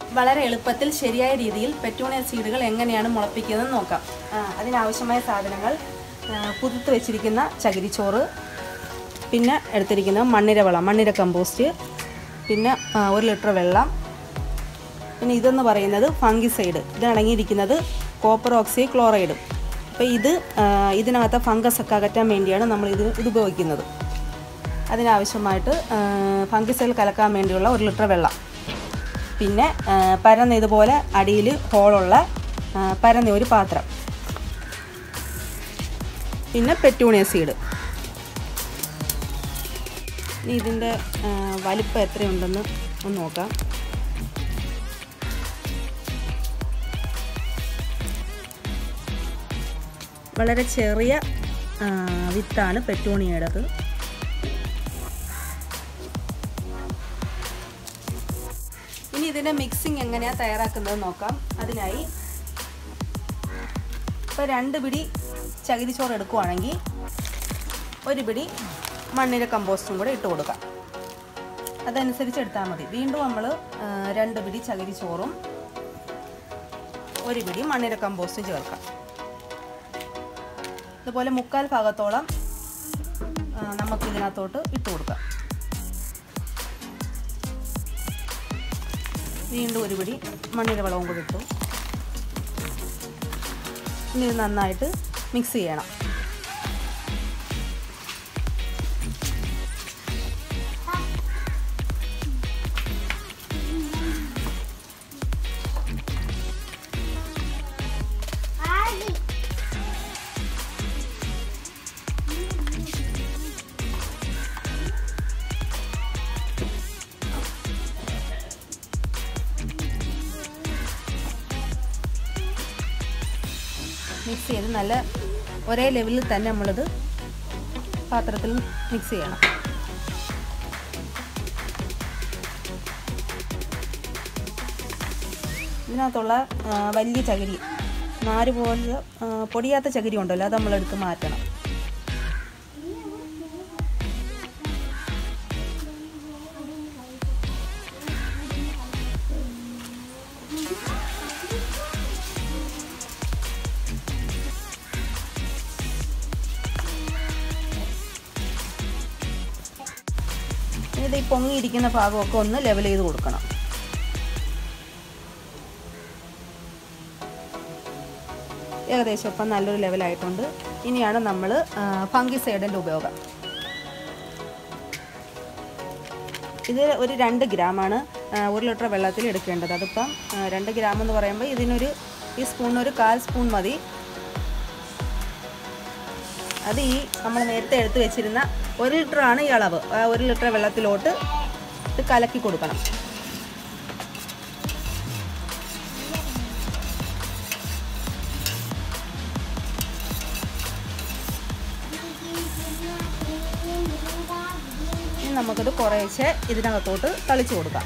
വളരെ എളുപ്പത്തിൽ ശരിയായ രീതിയിൽ പെറ്റൂണിയ സീഡുകൾ എങ്ങനെയാണ് മുളപ്പിക്കുന്നതെന്ന് നോക്കാം ആ, അതിനാവശ്യമായ സാധനങ്ങൾ ആ, കുതിർത്ത് വെച്ചിരിക്കുന്ന ചകിരിച്ചോറ് പിന്നെ എടുത്തിരിക്കുന്നത് മണ്ണിര വെള്ളം മണ്ണിര കമ്പോസ്റ്റ് പിന്നെ ആ, ഒരു ലിറ്റർ വെള്ളം പിന്നെ ഇതെന്ന് പറയുന്നത് ഫംഗിസൈഡ് ഇത് അടങ്ങിയിരിക്കുന്നത് കോപ്പർ ഓക്സി ക്ലോറൈഡ് അപ്പോൾ ഇത് ആ, ഇതിനകത്തെ ഫംഗസ് ഒക്കെ അകറ്റാൻ വേണ്ടിയാണ് നമ്മൾ ഇത് ഇത് ഉപയോഗിക്കുന്നത് അതിനാവശ്യമായിട്ട് ഫംഗിസൈഡ് കലക്കാൻ വേണ്ടിയുള്ള ഒരു ലിറ്റർ വെള്ളം പിന്നെ ആ, പരന്ന ഇതുപോലെ അടിയിൽ ഹോളുള്ള ആ, പരന്ന ഒരു പാത്രം പിന്നെ പെറ്റൂണിയ സീഡ് ഇനി ഇതിൻ്റെ ആ, വലിപ്പം എത്രയുണ്ടെന്ന് ഒന്ന് നോക്കാം വളരെ ചെറിയ ആ, വിത്താണ് പെറ്റൂണിയുടേത് ഇനി ഇതിൻ്റെ മിക്സിങ് എങ്ങനെയാണ് തയ്യാറാക്കുന്നത് നോക്കാം അതിനായി ഇപ്പോൾ രണ്ട് പിടി ചകിരിച്ചോറ് എടുക്കുവാണെങ്കിൽ ഒരു പിടി മണ്ണിര കമ്പോസ്റ്റും കൂടെ ഇട്ട് കൊടുക്കാം അതനുസരിച്ച് എടുത്താൽ മതി വീണ്ടും നമ്മൾ രണ്ട് പിടി ചകിരിച്ചോറും ഒരു പിടി മണ്ണിര കമ്പോസ്റ്റും ചേർക്കാം ഇതുപോലെ മുക്കാൽ ഭാഗത്തോളം ആ, നമുക്ക് ഇതിനകത്തോട്ട് ഇട്ട് കൊടുക്കാം വീണ്ടും ഒരു പിടി മണ്ണിര വെള്ളവും കൂടി ഇട്ടു ഇനി ഇത് നന്നായിട്ട് മിക്സ് ചെയ്യണം മിക്സ് ചെയ്ത് നല്ല ഒരേ ലെവലിൽ തന്നെ നമ്മളിത് പാത്രത്തിൽ മിക്സ് ചെയ്യണം ഇതിനകത്തുള്ള ആ, വലിയ ചകിരി നാര് പോലെ ആ, പൊടിയാത്ത ചകിരി ഉണ്ടല്ലോ അത് നമ്മളെടുത്ത് മാറ്റണം ഇത് ഈ പൊങ്ങിയിരിക്കുന്ന ഭാഗമൊക്കെ ഒന്ന് ലെവൽ ചെയ്ത് കൊടുക്കണം ഏകദേശം ഇപ്പം നല്ലൊരു ലെവലായിട്ടുണ്ട് ഇനിയാണ് നമ്മൾ ഫംഗിസൈഡിൻ്റെ ഉപയോഗം ഇത് ഒരു രണ്ട് ഗ്രാമാണ് ആ, ഒരു ലിറ്റർ വെള്ളത്തിൽ എടുക്കേണ്ടത് അതിപ്പം ആ, രണ്ട് ഗ്രാം എന്ന് പറയുമ്പോൾ ഇതിനൊരു ഈ സ്പൂണിന് ഒരു കാൽ സ്പൂൺ മതി അത് ഈ നമ്മൾ നേരത്തെ എടുത്തു വെച്ചിരുന്ന ഒരു ലിറ്ററാണ് ഈ അളവ് ആ ഒരു ലിറ്റർ വെള്ളത്തിലോട്ട് ഇത് കലക്കി കൊടുക്കണം ഇനി നമുക്കിത് കുറേശ്ശെ ഇതിനകത്തോട്ട് തളിച്ചു കൊടുക്കാം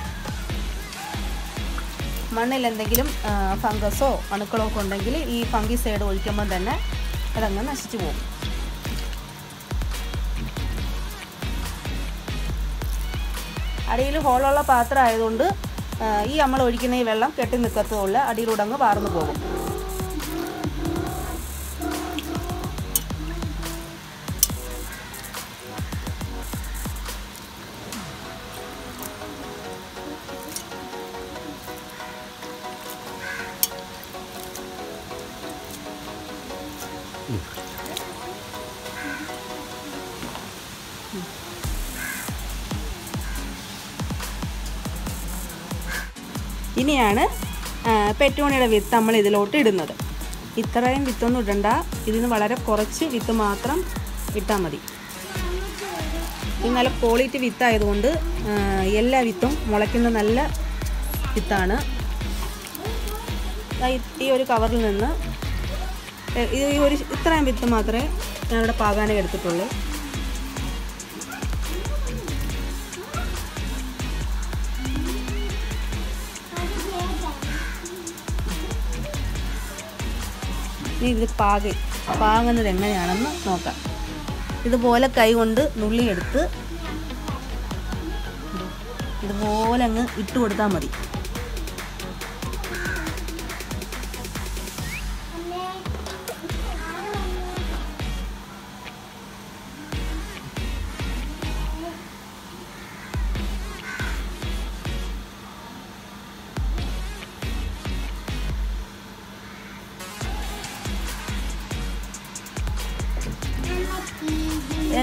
മണ്ണിൽ എന്തെങ്കിലും ആ, ഫംഗസോ അണുക്കളോ ഒക്കെ ഉണ്ടെങ്കിൽ ഈ ഫംഗിസൈഡ് ഒഴിക്കുമ്പോൾ തന്നെ അതങ്ങ് നശിച്ചു പോകും അടിയിൽ ഹോളുള്ള പാത്രം ആയതുകൊണ്ട് ആ, ഈ നമ്മൾ ഒഴിക്കുന്ന ഈ വെള്ളം കെട്ടി നിൽക്കത്തുമില്ല അടിയിലൂടെ അങ്ങ് പാർന്നു പോകും ഇനിയാണ് ആ, പെറ്റൂണിയുടെ വിത്ത് നമ്മൾ ഇതിലോട്ട് ഇടുന്നത് ഇത്രയും വിത്തൊന്നും ഇടണ്ട ഇതിന് വളരെ കുറച്ച് വിത്ത് മാത്രം ഇട്ടാൽ മതി ഇത് നല്ല ക്വാളിറ്റി വിത്തായതുകൊണ്ട് ആ, എല്ലാ വിത്തും മുളയ്ക്കുന്ന നല്ല വിത്താണ് ദാ ഈ- ഈ ഒരു കവറിൽ നിന്ന് എ- ഇത് ഈ ഒരു ഇത്രയും വിത്ത് മാത്രമേ ഞാനിവിടെ പാകാനായി എടുത്തിട്ടുള്ളൂ ഇനി ഇത് പാകി പാകുന്നത് എങ്ങനെയാണെന്ന് നോക്കാം ഇതുപോലെ കൈ കൊണ്ട് നുള്ളിയെടുത്ത് ഇതുപോലെ അങ്ങ് ഇട്ട് കൊടുത്താൽ മതി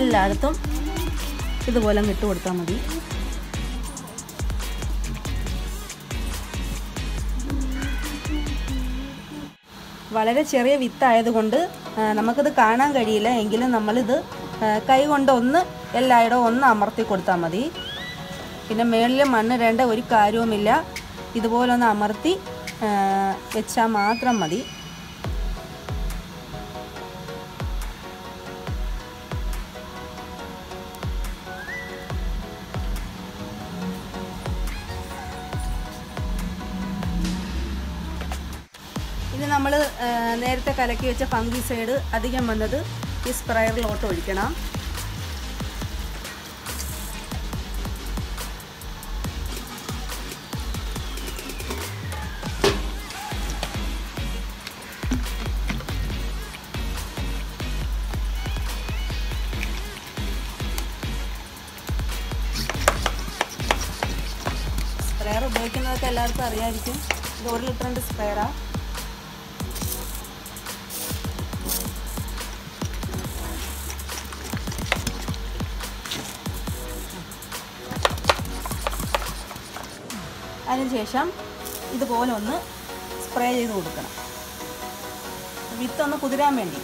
എല്ലായിടത്തും ഇതുപോലെ അങ്ങ് ഇട്ട് കൊടുത്താൽ മതി വളരെ ചെറിയ വിത്തായതുകൊണ്ട് ആ, നമുക്കിത് കാണാൻ കഴിയില്ല എങ്കിലും നമ്മളിത് ആ, കൈ കൊണ്ട് ഒന്ന് എല്ലായിടവും ഒന്ന് അമർത്തി കൊടുത്താൽ മതി പിന്നെ മേളിൽ മണ്ണിടേണ്ട ഒരു കാര്യവുമില്ല ഇതുപോലെ ഒന്ന് അമർത്തി വെച്ചാൽ മാത്രം മതി ഇനി നമ്മൾ നേരത്തെ കലക്കി വെച്ച ഫംഗിസൈഡ് അധികം വന്നത് ഈ സ്പ്രയറിലോട്ട് ഒഴിക്കണം സ്പ്രെയർ ഉപയോഗിക്കുന്നതൊക്കെ എല്ലാവർക്കും അറിയാമായിരിക്കും ഇത് ഒരു ലിറ്ററിൻ്റെ സ്പ്രെയറാണ് അതിനുശേഷം ഇതുപോലെ ഒന്ന് സ്പ്രേ ചെയ്ത് കൊടുക്കണം വിത്തൊന്ന് കുതിരാൻ വേണ്ടി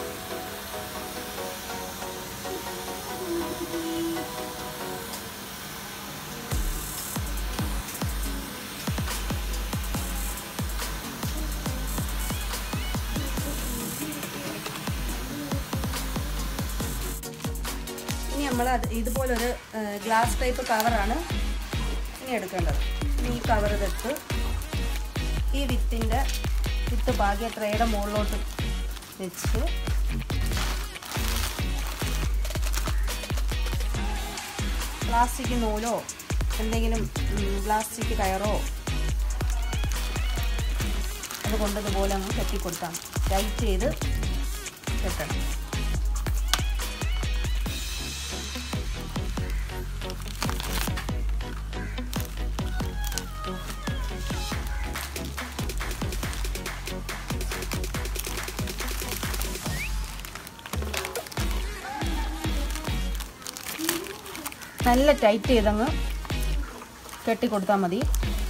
ഇനി നമ്മൾ അത് ഇതുപോലൊരു ഗ്ലാസ് ടൈപ്പ് കവറാണ് ഇനി എടുക്കേണ്ടത് ഇനി ഈ കവർ ഇതെടുത്ത് ഈ വിത്തിൻ്റെ വിത്ത് ഭാഗ്യ ട്രേയുടെ മുകളിലോട്ട് വെച്ച് പ്ലാസ്റ്റിക് നൂലോ എന്തെങ്കിലും പ്ലാസ്റ്റിക് കയറോ അതുകൊണ്ട് ഇതുപോലെ അങ്ങ് കെട്ടിക്കൊടുത്താൽ ടൈറ്റ് ചെയ്ത് കെട്ടണം നല്ല ടൈറ്റ് ചെയ്തങ്ങ് കെട്ടി കൊടുത്താൽ മതി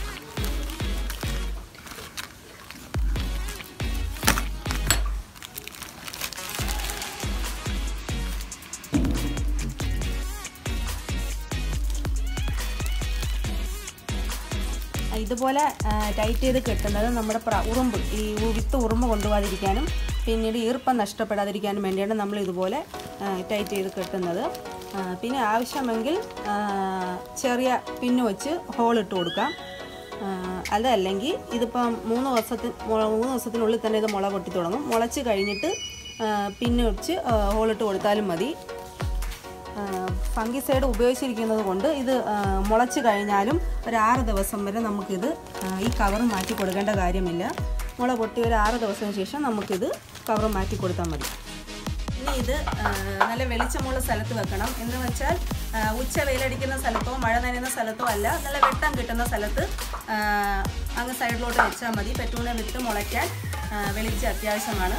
ഇതുപോലെ ടൈറ്റ് ചെയ്ത് കെട്ടുന്നത് നമ്മുടെ പ്ര- ഉറുമ്പ് ഈ ഉ- വിത്ത് ഉറുമ്പ് കൊണ്ടുപോകാതിരിക്കാനും പിന്നീട് ഈർപ്പം നഷ്ടപ്പെടാതിരിക്കാനും വേണ്ടിയാണ് നമ്മൾ ഇതുപോലെ ടൈറ്റ് ചെയ്ത് കെട്ടുന്നത് ആ, പിന്നെ ആവശ്യമെങ്കിൽ ആ, ചെറിയ പിന്ന് വെച്ച് ഹോൾ ഇട്ട് കൊടുക്കാം ആ, അതല്ലെങ്കിൽ ഇതിപ്പം മൂന്ന് ദിവസത്തിന് മൂന്ന് ദിവസത്തിനുള്ളിൽ തന്നെ ഇത് മുള പൊട്ടി തുടങ്ങും മുളച്ച് കഴിഞ്ഞിട്ട് ആ, പിന്ന് വെച്ച് ഹോളിട്ട് കൊടുത്താലും മതി ഫംഗിസൈഡ് ഉപയോഗിച്ചിരിക്കുന്നത് കൊണ്ട് ഇത് ആ, മുളച്ച് കഴിഞ്ഞാലും ഒരു ആറ് ദിവസം വരെ നമുക്കിത് ആ, ഈ കവർ മാറ്റി കൊടുക്കേണ്ട കാര്യമില്ല മുള പൊട്ടി ഒരു ആറ് ദിവസത്തിന് ശേഷം നമുക്കിത് കവർ മാറ്റി കൊടുത്താൽ മതി ഇനി ഇത് ആ, നല്ല വെളിച്ചമുള്ള സ്ഥലത്ത് വെക്കണം എന്ന് വെച്ചാൽ ആ, ഉച്ച വെയിലടിക്കുന്ന സ്ഥലത്തോ മഴ നനയുന്ന സ്ഥലത്തോ അല്ല നല്ല വെട്ടം കിട്ടുന്ന സ്ഥലത്ത് ആ, അങ്ങ് സൈഡിലോട്ട് വെച്ചാൽ മതി പെറ്റൂണ വിട്ട് മുളയ്ക്കാൻ ആ, വെളിച്ചം അത്യാവശ്യമാണ്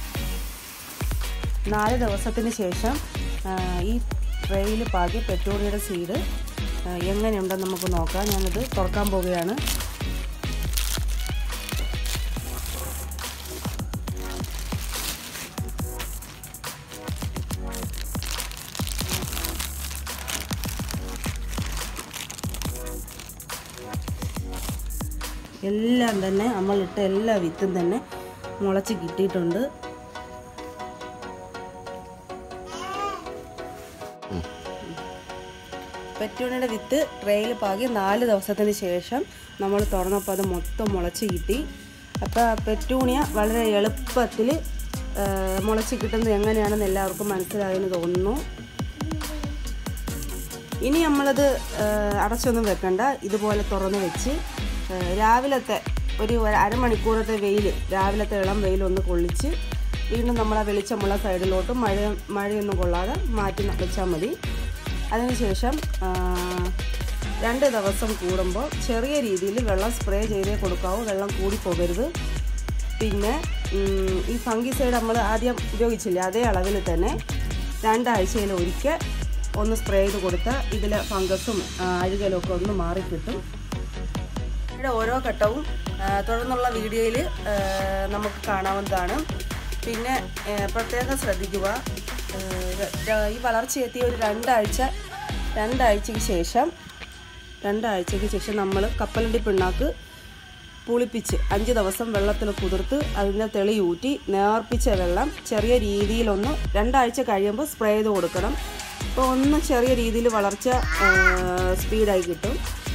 നാല് ദിവസത്തിന് ശേഷം ആ, ഈ ട്രെയിൽ പാകി പെറ്റൂണിയുടെ സീഡ് ആ, എങ്ങനെയുണ്ടെന്ന് നമുക്ക് നോക്കാം ഞാനിത് തുറക്കാൻ പോവുകയാണ് എല്ലാം തന്നെ നമ്മളിട്ട എല്ലാ വിത്തും തന്നെ മുളച്ച് കിട്ടിയിട്ടുണ്ട് പെറ്റൂണിയുടെ വിത്ത് ട്രെയിൽ പാകി നാല് ദിവസത്തിന് ശേഷം നമ്മൾ തുറന്നപ്പോൾ അത് മൊത്തം മുളച്ച് കിട്ടി അപ്പോൾ പെറ്റൂണിയ വളരെ എളുപ്പത്തിൽ മുളച്ച് കിട്ടുന്നത് എങ്ങനെയാണെന്ന് എല്ലാവർക്കും മനസ്സിലായെന്ന് തോന്നുന്നു ഇനി നമ്മളത് ആ, അടച്ചൊന്നും വെക്കണ്ട ഇതുപോലെ തുറന്ന് വെച്ച് ആ, രാവിലത്തെ ഒരു ഒരു അരമണിക്കൂറത്തെ വെയിൽ രാവിലത്തെ ഇളം വെയിലൊന്ന് കൊള്ളിച്ച് വീണ്ടും നമ്മൾ ആ വെളിച്ചമുള്ള സൈഡിലോട്ട് മഴ മഴയൊന്നും കൊള്ളാതെ മാറ്റി ന- വെച്ചാൽ മതി അതിനുശേഷം ആ, രണ്ട് ദിവസം കൂടുമ്പോൾ ചെറിയ രീതിയിൽ വെള്ളം സ്പ്രേ ചെയ്തേ കൊടുക്കാവൂ വെള്ളം കൂടി പോകരുത് പിന്നെ ഉം, ഈ ഫംഗിസൈഡ് നമ്മൾ ആദ്യം ഉപയോഗിച്ചില്ലേ അതേ അളവിൽ തന്നെ രണ്ടാഴ്ചയിൽ ഒരിക്കൽ ഒന്ന് സ്പ്രേ ചെയ്ത് കൊടുത്താൽ ഇതിൽ ഫംഗസും ആ, അഴുകലും ഒക്കെ ഒന്ന് മാറിക്കിട്ടും ഇവിടെ ഓരോ ഘട്ടവും ആ, തുടർന്നുള്ള വീഡിയോയിൽ നമുക്ക് കാണാവുന്നതാണ് പിന്നെ ആ, പ്രത്യേകം ശ്രദ്ധിക്കുക ആ, ര- ര- ഈ വളർച്ചയെത്തിയ ഒരു രണ്ടാഴ്ച രണ്ടാഴ്ചയ്ക്ക് ശേഷം രണ്ടാഴ്ചയ്ക്ക് ശേഷം നമ്മൾ കപ്പലണ്ടി പിണ്ണാക്ക് പുളിപ്പിച്ച് അഞ്ച് ദിവസം വെള്ളത്തിൽ കുതിർത്ത് അതിൻ്റെ തെളി ഊറ്റി നേർപ്പിച്ച വെള്ളം ചെറിയ രീതിയിലൊന്ന് രണ്ടാഴ്ച കഴിയുമ്പോൾ സ്പ്രേ ചെയ്ത് കൊടുക്കണം അപ്പോൾ ഒന്ന് ചെറിയ രീതിയിൽ വളർച്ച ആ, സ്പീഡായി കിട്ടും